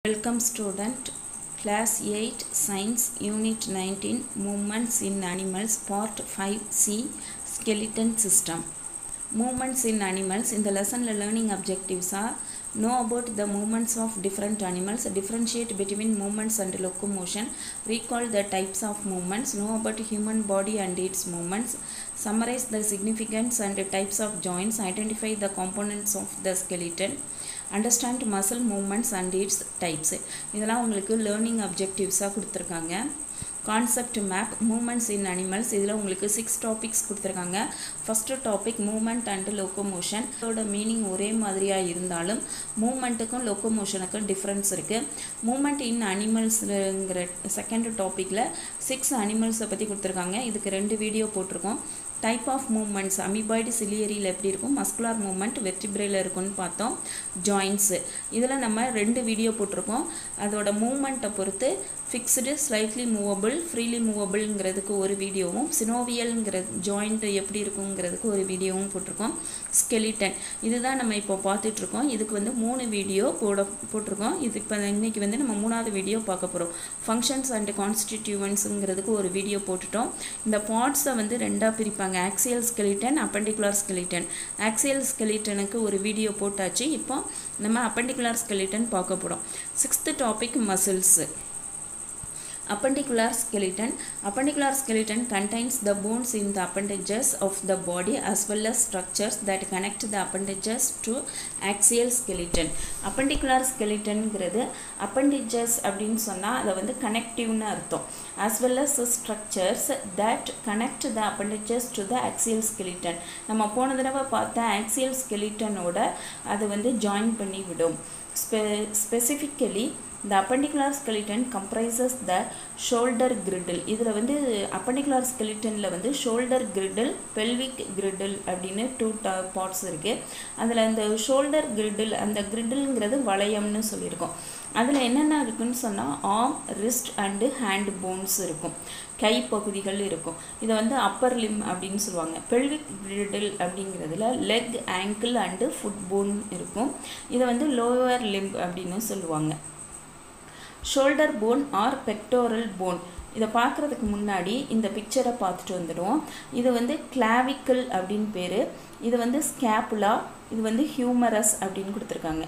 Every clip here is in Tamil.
Welcome student class 8 science unit 19 movements in animals part 5c skeleton system movements in animals in the lesson the learning objectives are know about the movements of different animals differentiate between movements and locomotion recall the types of movements know about human body and its movements summarize the significance and types of joints identify the components of the skeleton understand muscle movements and its types இதெல்லாம் உங்களுக்கு லேர்னிங் அப்ஜெக்டிவ்ஸாக கொடுத்துருக்காங்க concept map movements in animals இதில் உங்களுக்கு சிக்ஸ் டாபிக்ஸ் கொடுத்துருக்காங்க first topic movement and locomotion இதோட மீனிங் ஒரே மாதிரியாக இருந்தாலும் மூமெண்ட்டுக்கும் லொக்கோமோஷனுக்கும் டிஃப்ரென்ஸ் இருக்குது மூமெண்ட் இன் அனிமல்ஸுங்கிற செகண்ட் டாப்பிக்கில் சிக்ஸ் அனிமல்ஸை பற்றி கொடுத்துருக்காங்க இதுக்கு ரெண்டு வீடியோ போட்டிருக்கோம் டைப் ஆஃப் மூமெண்ட்ஸ் அமிபாய்டு சிலியரியில் எப்படி இருக்கும் மஸ்குலார் மூமெண்ட் வெர்டிப்ரேல இருக்கும்னு பார்த்தோம் ஜாயின்ஸு இதில் நம்ம ரெண்டு வீடியோ போட்டிருக்கோம் அதோட மூமெண்ட்டை பொறுத்து ஃபிக்ஸ்டு ஸ்லைட்லி மூவபிள் ஃப்ரீலி மூவபிள்ங்கிறதுக்கு ஒரு வீடியோவும் சினோவியல்ங்கிற ஜாயிண்ட் எப்படி இருக்குங்கிறதுக்கு ஒரு வீடியோவும் போட்டிருக்கோம் ஸ்கெலிட்டன் இதுதான் நம்ம இப்போ பார்த்துட்ருக்கோம் இதுக்கு வந்து மூணு வீடியோ போட போட்டிருக்கோம் இது இப்போ இன்றைக்கி வந்து நம்ம மூணாவது வீடியோ பார்க்க போகிறோம் ஃபங்க்ஷன்ஸ் அண்ட் கான்ஸ்டிடியூவன்ஸுங்கிறதுக்கு ஒரு வீடியோ போட்டுட்டோம் இந்த பார்ட்ஸை வந்து ரெண்டாக பிரிப்பாங்க axial skeleton appendicular skeleton axial ஸ்கெலிட்டனுக்கு ஒரு வீடியோ போட்டாச்சு இப்போ நம்ம அப்பண்டிகுலர் ஸ்கெலிட்டன் பார்க்க போகிறோம் sixth topic muscles appendicular skeleton appendicular skeleton contains the bones in the appendages of the body as well as structures that connect the appendages to axial skeleton appendicular skeletonங்கிறது appendages அப்படின்னு சொன்னால் அதை வந்து கனெக்டிவ்னு அர்த்தம் as well as structures that connect the appendages to the axial skeleton நம்ம போன தடவை பார்த்த axial skeletonோட அது வந்து ஜாயின் பண்ணி விடும் ஸ்பெ specifically the appendicular skeleton comprises the shoulder girdle இதில் வந்து appendicular skeletonல வந்து shoulder girdle pelvic girdle அப்படின்னு டூ பார்ட்ஸ் இருக்குது அதில் அந்த ஷோல்டர் girdle அந்த கிரிடில்ங்கிறது வளையம்னு சொல்லியிருக்கோம் அதில் என்னென்ன இருக்குன்னு சொன்னால் arm wrist and hand bones இருக்கும் கை பகுதிகள் இருக்கும் இதை வந்து அப்பர் லிம் அப்படின்னு சொல்லுவாங்க பெல்விக் கிரிடில் அப்படிங்கிறதுல leg ankle and foot bone இருக்கும் இதை வந்து லோவர் லிம் அப்படின்னு சொல்லுவாங்க shoulder bone or pectoral bone இதை பார்க்குறதுக்கு முன்னாடி இந்த பிக்சரை பார்த்துட்டு வந்துடுவோம் இது வந்து கிளாவிக்கல் அப்படின்னு பேர் இது வந்து ஸ்கேப்புலா இது வந்து ஹியூமரஸ் அப்படின்னு கொடுத்துருக்காங்க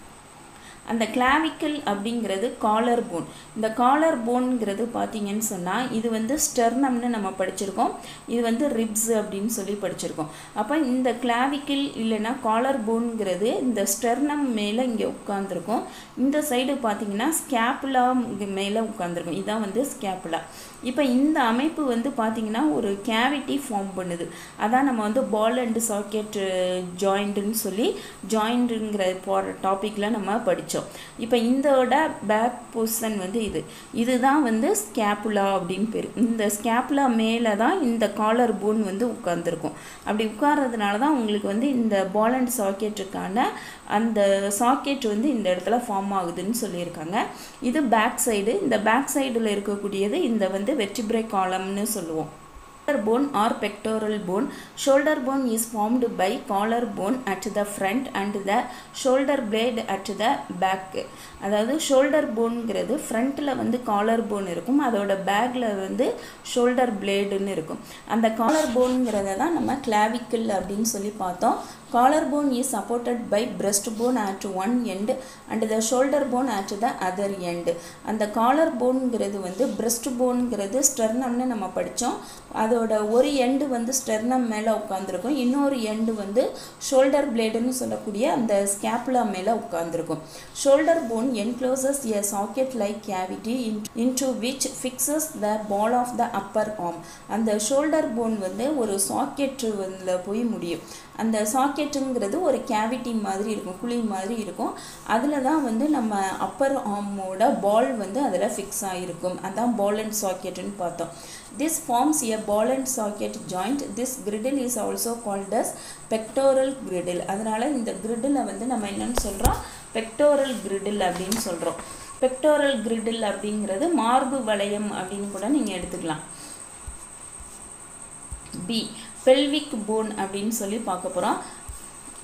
அந்த கிளாவிக்கல் அப்படிங்கிறது காலர் போன் இந்த காலர் போன்ங்கிறது பார்த்தீங்கன்னு சொன்னால் இது வந்து ஸ்டெர்னம்னு நம்ம படிச்சிருக்கோம் இது வந்து ரிப்ஸ் அப்படின்னு சொல்லி படிச்சிருக்கோம் அப்போ இந்த கிளாவிக்கல் இல்லைன்னா காலர் போன்ங்கிறது இந்த ஸ்டெர்னம் மேலே இங்கே உட்காந்துருக்கும் இந்த சைடு பார்த்தீங்கன்னா ஸ்கேப்புலா மேலே உட்காந்துருக்கும் இதுதான் வந்து ஸ்கேப்புலா இப்போ இந்த அமைப்பு வந்து பார்த்திங்கன்னா ஒரு கேவிட்டி ஃபார்ம் பண்ணுது அதான் நம்ம வந்து பால் அண்டு சாக்கெட் ஜாயிண்ட்டுன்னு சொல்லி ஜாயிண்ட்டுங்கிற போகிற டாப்பிக்கில் நம்ம படித்தோம் இப்போ இதோட பேக் பொசிஷன் வந்து இது இதுதான் வந்து ஸ்கேப்புலா அப்படின்னு பேர் இந்த ஸ்கேப்புலா மேலே தான் இந்த காலர் போன் வந்து உட்காந்துருக்கும் அப்படி உட்கார்றதுனால தான் உங்களுக்கு வந்து இந்த பால் அண்ட் சாக்கெட்டுக்கான அந்த சாக்கெட் வந்து இந்த இடத்துல ஃபார்ம் ஆகுதுன்னு சொல்லியிருக்காங்க இது பேக் சைடு இந்த பேக் சைடில் இருக்கக்கூடியது இந்த வந்து வெற்றிபிரை காலம்னு சொல்லுவோம் shoulder bone or pectoral bone shoulder bone is formed by collar bone at the front and the shoulder blade at the back அதாவது ஷோல்டர் போன்ங்கிறது ஃப்ரண்ட்டில் வந்து காலர் போன் இருக்கும் அதோட பேக்கில் வந்து ஷோல்டர் பிளேடுன்னு இருக்கும் அந்த காலர் போன்ங்கிறத தான் நம்ம கிளாவிக்கல் அப்படின்னு சொல்லி பார்த்தோம் collar bone is supported by breast bone at one end and the shoulder bone at the other end அந்த காலர் போன்ங்கிறது வந்து பிரஸ்ட் போன்ங்கிறது ஸ்டெர்னம்னு நம்ம படித்தோம் அதோட ஒரு எண்டு வந்து ஸ்டெர்னம் மேலே உட்காந்துருக்கும் இன்னொரு எண்டு வந்து ஷோல்டர் பிளேடுன்னு சொல்லக்கூடிய அந்த ஸ்கேப்புலா மேலே உட்காந்துருக்கும் shoulder bone encloses a socket-like cavity into which fixes the ball of the upper arm. அந்த ஷோல்டர் போன் வந்து ஒரு சாக்கெட்டில் போய் முடியும் அந்த சாக்கெட்டுங்கிறது ஒரு கேவிட்டி மாதிரி இருக்கும் குழி மாதிரி இருக்கும் அதில் தான் வந்து நம்ம அப்பர் ஆர்மோட பால் வந்து அதில் ஃபிக்ஸ் ஆகிருக்கும் அதான் பால் அண்ட் சாக்கெட்டுன்னு பார்த்தோம் this forms a ball and socket joint this girdle is also called as pectoral girdle அதனால் இந்த கிரிடிலை வந்து நம்ம என்னென்னு சொல்கிறோம் பெக்டோரல் கிரிடில் அப்படின்னு சொல்கிறோம் பெக்டோரல் கிரிடில் அப்படிங்கிறது மார்பு வளையம் அப்படின்னு கூட நீங்கள் எடுத்துக்கலாம் பி பெல்விக் போன் அப்படின்னு சொல்லி பார்க்க போகிறோம்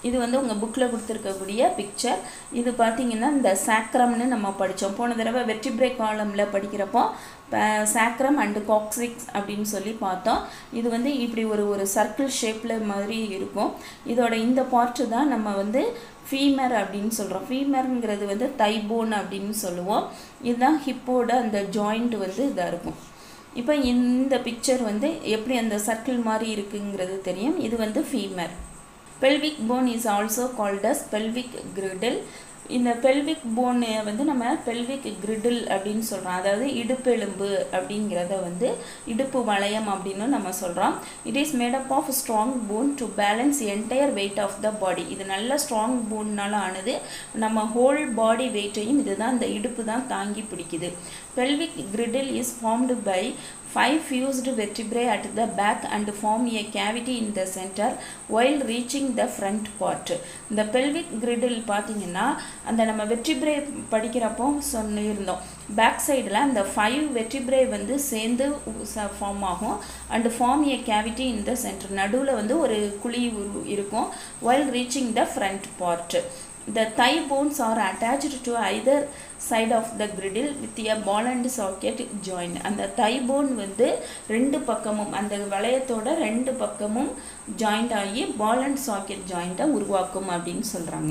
இது வந்து உங்கள் புக்கில் கொடுத்துருக்கக்கூடிய பிக்சர் இது பார்த்தீங்கன்னா இந்த சாக்ரம்னு நம்ம படித்தோம் போன தடவை வெற்றிப்ரே காலமில் படிக்கிறப்போ சாக்ரம் அண்டு காக்சிக்ஸ் அப்படின்னு சொல்லி பார்த்தோம் இது வந்து இப்படி ஒரு ஒரு சர்க்கிள் ஷேப்பில் மாதிரி இருக்கும் இதோட இந்த பார்ட்டு தான் நம்ம வந்து ஃபீமர் அப்படின்னு சொல்கிறோம் ஃபீமருங்கிறது வந்து தைபோன் அப்படின்னு சொல்லுவோம் இதுதான் ஹிப்போட அந்த ஜாயிண்ட் வந்து இதாக இருக்கும் இப்போ இந்த பிக்சர் வந்து எப்படி அந்த சர்க்கிள் மாதிரி இருக்குங்கிறது தெரியும் இது வந்து femur pelvic bone is also called as pelvic girdle இந்த பெல்விக் போனை வந்து நம்ம பெல்விக் கிரிடில் அப்படின்னு சொல்கிறோம் அதாவது இடுப்பெலும்பு அப்படிங்கிறத வந்து இடுப்பு வளையம் அப்படின்னு நம்ம சொல்கிறோம் it is made up of strong bone to balance entire weight of the body இது நல்ல ஸ்ட்ராங் போன்னால ஆனது நம்ம ஹோல் பாடி வெயிட்டையும் இதுதான் இந்த இடுப்பு தான் தாங்கி பிடிக்குது pelvic girdle is formed by five fused vertebrae at the back and form a cavity in the center while reaching the front part இந்த pelvic girdle பார்த்தீங்கன்னா அந்த நம்ம வெற்றிப்ரே படிக்கிறப்போ சொல்லியிருந்தோம் பேக் சைடில் அந்த ஃபைவ் வெற்றிப்ரே வந்து சேர்ந்து ஃபார்ம் ஆகும் and form a cavity in the centre நடுவில் வந்து ஒரு குழி இருக்கும் while reaching the front part The thigh bones are attached to either side of the griddle with a ball and socket joint. அந்த thigh bone வந்து ரெண்டு பக்கமும் அந்த வளையத்தோட ரெண்டு பக்கமும் ஜாயிண்ட் ஆகி பால் அண்ட் சாக்கெட் ஜாயிண்ட்டை உருவாக்கும் அப்படின்னு சொல்கிறாங்க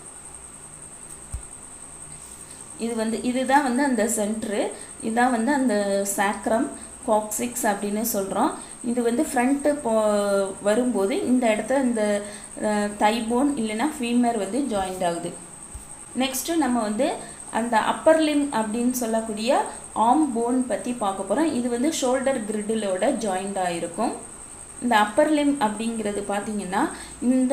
இது வந்து இதுதான் வந்து அந்த சென்ட்ரு இதுதான் வந்து அந்த சாக்ரம் காக்சிக்ஸ் அப்படின்னு சொல்கிறோம் இது வந்து ஃப்ரண்ட்டு போ வரும்போது இந்த இடத்த இந்த தைபோன் இல்லைன்னா ஃபீமர் வந்து ஜாயிண்ட் ஆகுது நெக்ஸ்ட்டு நம்ம வந்து அந்த அப்பர் லிம் அப்படின்னு சொல்லக்கூடிய ஆம் போன் பற்றி பார்க்க போகிறோம் இது வந்து ஷோல்டர் கிரிடிலோட ஜாயிண்டாக இருக்கும் இந்த அப்பர் லிம் அப்படிங்கிறது பார்த்திங்கன்னா இந்த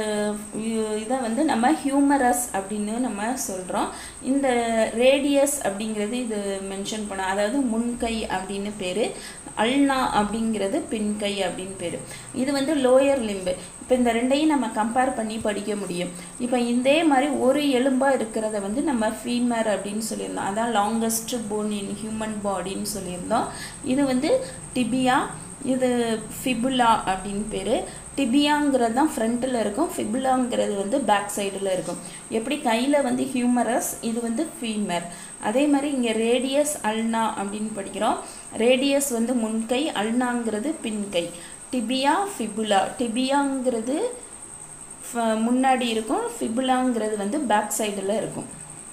இதை வந்து நம்ம ஹியூமரஸ் அப்படின்னு நம்ம சொல்கிறோம் இந்த ரேடியஸ் அப்படிங்கிறது இது மென்ஷன் பண்ண அதாவது முன்கை அப்படின்னு பேர் அல்னா அப்படிங்கிறது பின்கை அப்படின்னு பேர் இது வந்து லோயர் லிம்பு இப்போ இந்த ரெண்டையும் நம்ம கம்பேர் பண்ணி படிக்க முடியும் இப்போ இதே மாதிரி ஒரு எலும்பாக இருக்கிறத வந்து நம்ம ஃபீமர் அப்படின்னு சொல்லியிருந்தோம் அதான் லாங்கஸ்ட் போன் இன் ஹியூமன் பாடின்னு சொல்லியிருந்தோம் இது வந்து டிபியா இது ஃபிபுலா அப்படின்னு பேர் டிபியாங்கிறது தான் ஃப்ரண்ட்டில் இருக்கும் ஃபிபுலாங்கிறது வந்து பேக் சைடில் இருக்கும் எப்படி கையில் வந்து ஹியூமரஸ் இது வந்து ஃபீமர் அதே மாதிரி இங்கே ரேடியஸ் அல்னா அப்படின்னு படிக்கிறோம் ரேடியஸ் வந்து முன்கை அல்னாங்கிறது பின்கை டிபியா ஃபிபுலா டிபியாங்கிறது முன்னாடி இருக்கும் ஃபிபுலாங்கிறது வந்து பேக் சைடில் இருக்கும்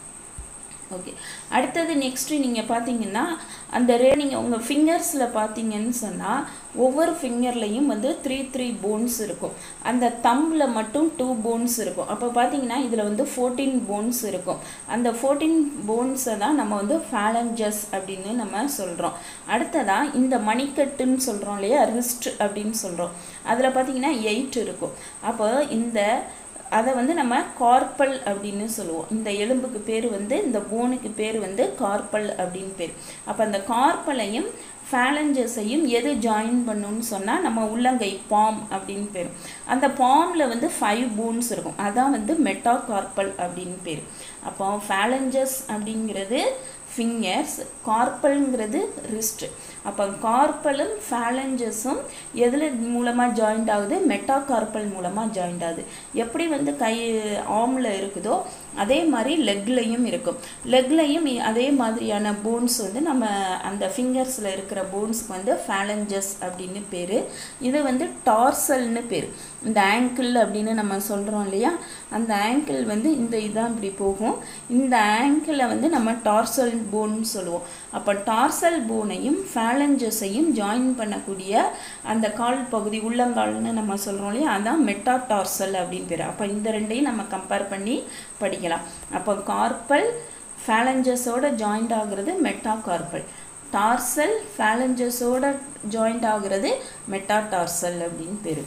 ஓகே அடுத்தது நெக்ஸ்ட்டு நீங்கள் பார்த்தீங்கன்னா அந்த ரே நீங்கள் உங்கள் ஃபிங்கர்ஸில் பார்த்தீங்கன்னு சொன்னால் ஒவ்வொரு ஃபிங்கர்லேயும் வந்து த்ரீ த்ரீ போன்ஸ் இருக்கும் அந்த தம்பில் மட்டும் டூ போன்ஸ் இருக்கும் அப்போ பார்த்தீங்கன்னா இதில் வந்து ஃபோர்டீன் போன்ஸ் இருக்கும் அந்த ஃபோர்டீன் போன்ஸை தான் நம்ம வந்து ஃபேலஞ்சஸ் அப்படின்னு நம்ம சொல்கிறோம் அடுத்ததாக இந்த மணிக்கட்டுன்னு சொல்கிறோம் இல்லையா ரிஸ்ட் அப்படின்னு சொல்கிறோம் அதில் பார்த்தீங்கன்னா எயிட் இருக்கும் அப்போ இந்த அதை வந்து நம்ம கார்பல் அப்படின்னு சொல்லுவோம் இந்த எலும்புக்கு பேர் வந்து இந்த போனுக்கு பேர் வந்து கார்பல் அப்படின்னு பேர் அப்போ அந்த கார்பலையும் ஃபேலஞ்சஸையும் எது ஜாயின் பண்ணுன்னு சொன்னால் நம்ம உள்ளங்கை பாம் அப்படின்னு பேர் அந்த பாமில் வந்து ஃபைவ் போன்ஸ் இருக்கும் அதான் வந்து மெட்டா கார்பல் அப்படின்னு பேர் அப்போ ஃபேலஞ்சஸ் அப்படிங்கிறது ஃபிங்கர்ஸ் கார்பல்ங்கிறது ரிஸ்ட் அப்போ கார்பலும் ஃபேலஞ்சஸும் எதில் மூலமாக ஜாயிண்ட் ஆகுது மெட்டா கார்பல் மூலமாக ஜாயிண்ட் ஆகுது எப்படி வந்து கை ஆர்மில் இருக்குதோ அதே மாதிரி லெக்லையும் இருக்கும் லெக்லையும் அதே மாதிரியான போன்ஸ் வந்து நம்ம அந்த ஃபிங்கர்ஸில் இருக்கிற போன்ஸ்க்கு வந்து ஃபேலஞ்சஸ் அப்படின்னு பேர் இது வந்து டார்சல்னு பேர் இந்த ஆங்கிள் அப்படின்னு நம்ம சொல்கிறோம் இல்லையா அந்த ஆங்கிள் வந்து இந்த இதான் இப்படி போகும் இந்த ஆங்கிளை வந்து நம்ம டார்சல் போன்னு சொல்லுவோம் அப்போ டார்சல் போனையும் ஃபேலஞ்சஸையும் ஜாயின் பண்ணக்கூடிய அந்த கால் பகுதி உள்ளங்கால்னு நம்ம சொல்கிறோம் இல்லையா அதான் மெட்டா டார்சல் அப்படின்னு பேர் அப்போ இந்த ரெண்டையும் நம்ம கம்பேர் பண்ணி படிக்கலாம் அப்போ கார்பல் ஃபேலஞ்சஸோட ஜாயிண்ட் ஆகுறது மெட்டா கார்பல் டார்சல் ஃபேலஞ்சஸோட ஜாயிண்ட் ஆகுறது மெட்டா டார்சல் அப்படின்னு பேர்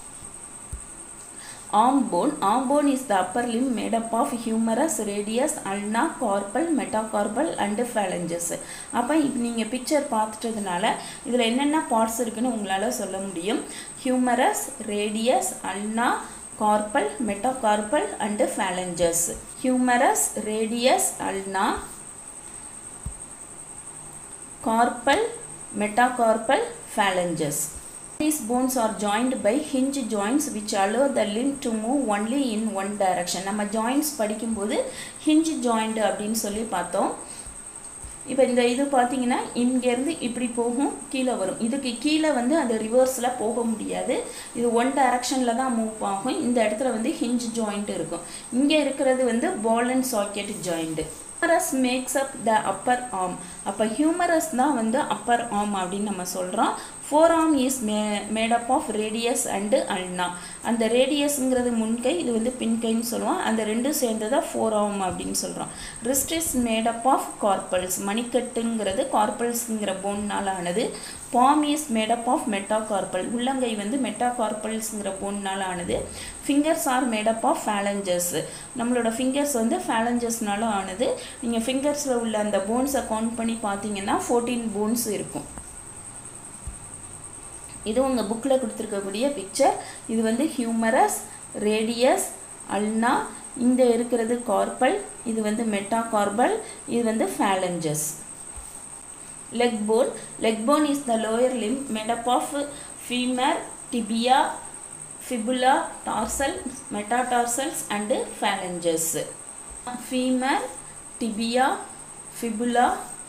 arm bone arm bone is the upper limb made up of humerus radius ulna carpal metacarpal and phalanges அப்போ இப்போ நீங்கள் பிக்சர் பார்த்துட்டதுனால இதில் என்னென்ன பார்ட்ஸ் இருக்குன்னு உங்களால் சொல்ல முடியும் humerus radius ulna carpal metacarpal and phalanges humerus radius ulna carpal metacarpal phalanges These bones are joined by hinge joints which allow the limb to move only in one direction. நம்ம joints படிக்கும்போது hinge joint அப்படின்னு சொல்லி பார்த்தோம் இப்போ இந்த இது பார்த்தீங்கன்னா இங்கேருந்து இப்படி போகும் கீழே வரும் இதுக்கு கீழே வந்து அது ரிவர்ஸில் போக முடியாது இது ஒன் டைரக்ஷனில் தான் மூவ் ஆகும் இந்த இடத்துல வந்து ஹிஞ்ச் ஜாயிண்ட் இருக்கும் இங்கே இருக்கிறது வந்து ball and socket joint humerus makes up the upper arm அப்போ ஹியூமரஸ் தான் வந்து அப்பர் ஆர்ம் அப்படின்னு நம்ம சொல்கிறோம் ஃபோர் ஆர்ம் இஸ் மே made up of radius and ulna அந்த ரேடியஸ்ங்கிறது முன்கை இது வந்து பின்கைன்னு சொல்லுவோம் அந்த ரெண்டும் சேர்ந்ததா ஃபோர் ஆர்ம் அப்படின்னு சொல்கிறோம் wrist is made up of carpals மணிக்கட்டுங்கிறது கார்பல்ஸுங்கிற போன்னால் ஆனது palm is made up of metacarpal உள்ளங்கை வந்து மெட்டாகார்பல்ஸுங்கிற போன்னால் ஆனது fingers are made up of phalanges நம்மளோட ஃபிங்கர்ஸ் வந்து ஃபேலஞ்சஸ்னால ஆனது நீங்கள் ஃபிங்கர்ஸில் உள்ள அந்த போன்ஸை கவுண்ட் பண்ணி பார்த்தீங்கன்னா ஃபோர்டீன் போன்ஸ் இருக்கும் இது உங்கள் புக்கில் கொடுத்துருக்கக்கூடிய பிக்சர் இது வந்து ஹியூமரஸ் ரேடியஸ் அல்னா இந்த இருக்கிறது கார்பல் இது வந்து மெட்டாகார்பல் இது வந்து phalanges leg bone leg bone is the lower limb made up of femur tibia fibula tarsal metatarsals and phalanges femur tibia fibula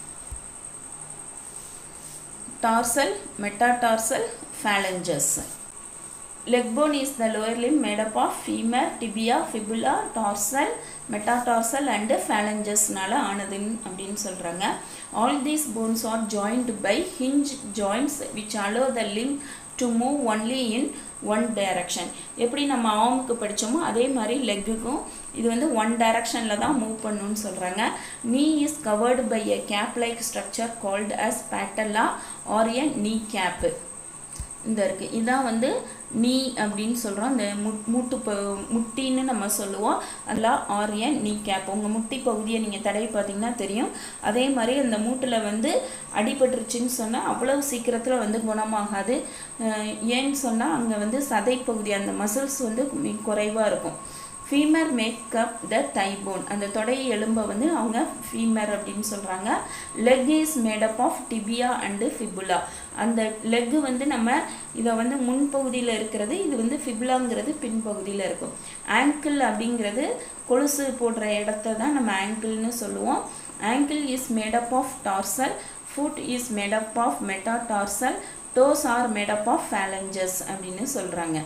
tarsal metatarsal phalanges leg bone is the lower limb made up of femur tibia fibula tarsal metatarsal and phalangesனால ஆனதுன்னு அப்படின்னு சொல்கிறாங்க all these bones are joined by hinge joints which allow the limb to move only in one direction எப்படி நம்ம ஆர்முக்கு படித்தோமோ அதே மாதிரி லெக்குக்கும் இது வந்து ஒன் டைரக்ஷனில் தான் மூவ் பண்ணணும்னு சொல்கிறாங்க knee is covered by a cap like structure called as patella or a knee cap இந்த இருக்குது இதான் வந்து நீ அப்படின்னு சொல்கிறோம் இந்த முட் மூட்டு ப முட்டின்னு நம்ம சொல்லுவோம் அதில் ஆரியன் நீ கேப் உங்கள் முட்டி பகுதியை நீங்கள் தடவி பார்த்தீங்கன்னா தெரியும் அதே மாதிரி அந்த மூட்டில் வந்து அடிபட்டுருச்சுன்னு சொன்னால் அவ்வளவு சீக்கிரத்தில் வந்து குணமாகாது ஏன்னு சொன்னால் அங்கே வந்து சதை பகுதி அந்த மசில்ஸ் வந்து குறைவாக இருக்கும் ஃபீமர் மேக்கப் த தைபோன் அந்த தொடை எலும்பை வந்து அவங்க ஃபீமர் அப்படின்னு சொல்கிறாங்க leg is made up of tibia and fibula அந்த லெக்கு வந்து நம்ம இதை வந்து முன்பகுதியில் இருக்கிறது இது வந்து ஃபிபுலாங்கிறது பின்பகுதியில் இருக்கும் ஆங்கிள் அப்படிங்கிறது கொலுசு போடுற இடத்த தான் நம்ம ஆங்கிள்னு சொல்லுவோம் ankle is made up of tarsal foot is made up of metatarsal toes are made up of phalanges அப்படின்னு சொல்கிறாங்க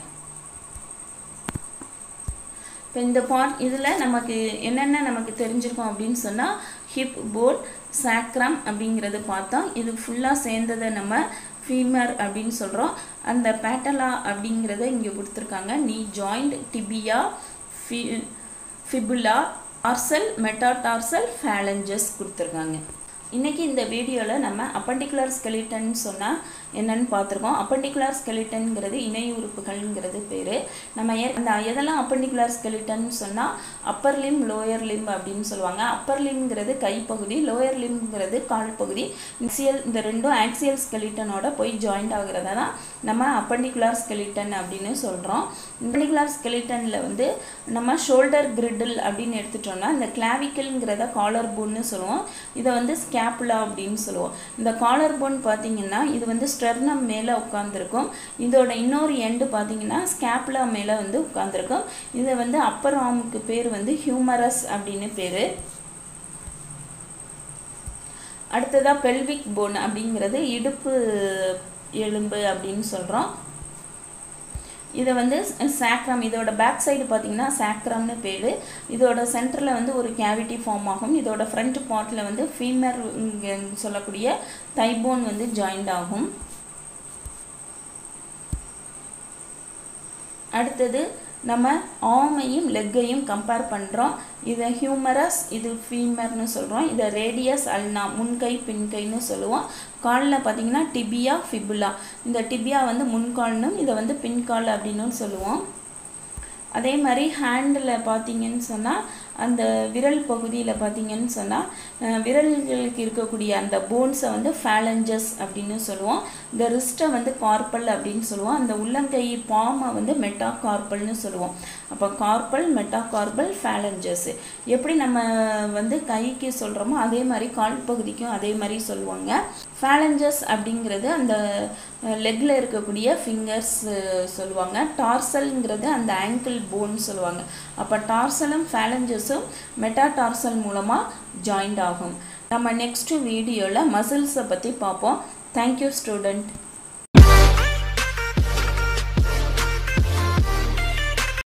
இப்போ இந்த பார்ட் இதில் நமக்கு என்னென்ன நமக்கு தெரிஞ்சிருக்கும் அப்படின்னு சொன்னால் ஹிப் போல் சாக்ரம் அப்படிங்கிறது பார்த்தோம் இது ஃபுல்லாக சேர்ந்ததை நம்ம ஃபீமர் அப்படின்னு சொல்கிறோம் அந்த பேட்டலா அப்படிங்கிறத இங்கே கொடுத்துருக்காங்க நீ ஜாயிண்ட் டிபியா ஃபி ஃபிபுலா டார்சல் மெட்டாடார்சல் ஃபேலஞ்சஸ் கொடுத்துருக்காங்க இன்றைக்கி இந்த வீடியோவில் நம்ம அப்பண்டிகுலர் ஸ்கெலிட்டன் சொன்னால் என்னன்னு பார்த்துருக்கோம் அப்பண்டிகுலர் ஸ்கெலிட்டன்ங்கிறது இணை உறுப்புகள்ங்கிறது பேர் நம்ம ஏ அந்த எதெல்லாம் அப்பண்டிகுலர் ஸ்கெலிட்டன் சொன்னால் அப்பர் லிம் லோயர் லிம் அப்படின்னு சொல்லுவாங்க அப்பர் லிம்ங்கிறது கைப்பகுதி லோயர் லிம்ங்கிறது கால் பகுதி ஆக்சியல் இந்த ரெண்டும் ஆக்சியல் ஸ்கெலிட்டனோட போய் ஜாயிண்ட் ஆகுறத தான் நம்ம அப்பண்டிகுலர் ஸ்கெலிட்டன் அப்படின்னு சொல்கிறோம் அப்பண்டிகுலர் ஸ்கெலிட்டனில் வந்து நம்ம ஷோல்டர் கிரிடில் அப்படின்னு எடுத்துட்டோம்னா இந்த கிளாவிக்கல்ங்கிறத காலர் போன்னு சொல்லுவோம் இதை வந்து ஸ்கேப்புலா அப்படின்னு சொல்லுவோம் இந்த காலர் போன் பார்த்தீங்கன்னா இது வந்து ஸ்டெர்னம் மேலே உட்காந்துருக்கும் இதோட இன்னொரு எண்டு பார்த்தீங்கன்னா ஸ்கேப்புலா மேலே வந்து உட்காந்துருக்கும் இதை வந்து அப்பர் ஆர்முக்கு பேர் வந்து ஹியூமரஸ் அப்படின்னு பேர் அடுத்ததாக பெல்விக் போன் அப்படிங்கிறது இடுப்பு எலும்பு அப்படின்னு சொல்கிறோம் இதை வந்து சாக்ரம் இதோட பேக் சைடு பார்த்தீங்கன்னா சாக்ரம்னு பேர் இதோட சென்டரில் வந்து ஒரு கேவிட்டி ஃபார்ம் ஆகும் இதோட ஃப்ரண்ட் பார்ட்டில் வந்து ஃபீமர் சொல்லக்கூடிய தைபோன் வந்து ஜாயிண்ட் ஆகும் அடுத்தது நம்ம ஆமையும் லெக்கையும் கம்பேர் பண்ணுறோம் இதை ஹியூமரஸ் இது ஃபீமர்னு சொல்கிறோம் இதை ரேடியஸ் அல்னா முன்கை பின்கைன்னு சொல்லுவோம் காலில் பார்த்தீங்கன்னா டிபியா ஃபிபுலா இந்த டிபியா வந்து முன்கால்னும் இதை வந்து பின்கால் அப்படின்னு சொல்லுவோம் அதே மாதிரி ஹேண்டில் பார்த்தீங்கன்னு சொன்னால் அந்த விரல் பகுதியில் பார்த்தீங்கன்னு சொன்னால் விரல்களுக்கு இருக்கக்கூடிய அந்த போன்ஸை வந்து ஃபேலஞ்சஸ் அப்படின்னு சொல்லுவோம் இந்த ரிஸ்ட்டை வந்து கார்பல் அப்படின்னு சொல்லுவோம் அந்த உள்ளங்கை பாமை வந்து மெட்டா கார்பல்னு சொல்லுவோம் அப்போ கார்பல் மெட்டா கார்பல் ஃபேலஞ்சஸ் எப்படி நம்ம வந்து கைக்கு சொல்கிறோமோ அதே மாதிரி கால் பகுதிக்கும் அதே மாதிரி சொல்லுவாங்க ஃபேலஞ்சஸ் அப்படிங்கிறது அந்த லெக்கில் இருக்கக்கூடிய ஃபிங்கர்ஸ் சொல்லுவாங்க டார்சல்ங்கிறது அந்த ஆங்கிள் போன் சொல்லுவாங்க அப்போ டார்சலும் ஃபேலஞ்சஸும் மெட்டா டார்சல் மூலமாக ஜாயிண்ட் ஆகும் நம்ம நெக்ஸ்ட் வீடியோவில் மசில்ஸை பற்றி பார்ப்போம் தேங்க்யூ ஸ்டூடெண்ட்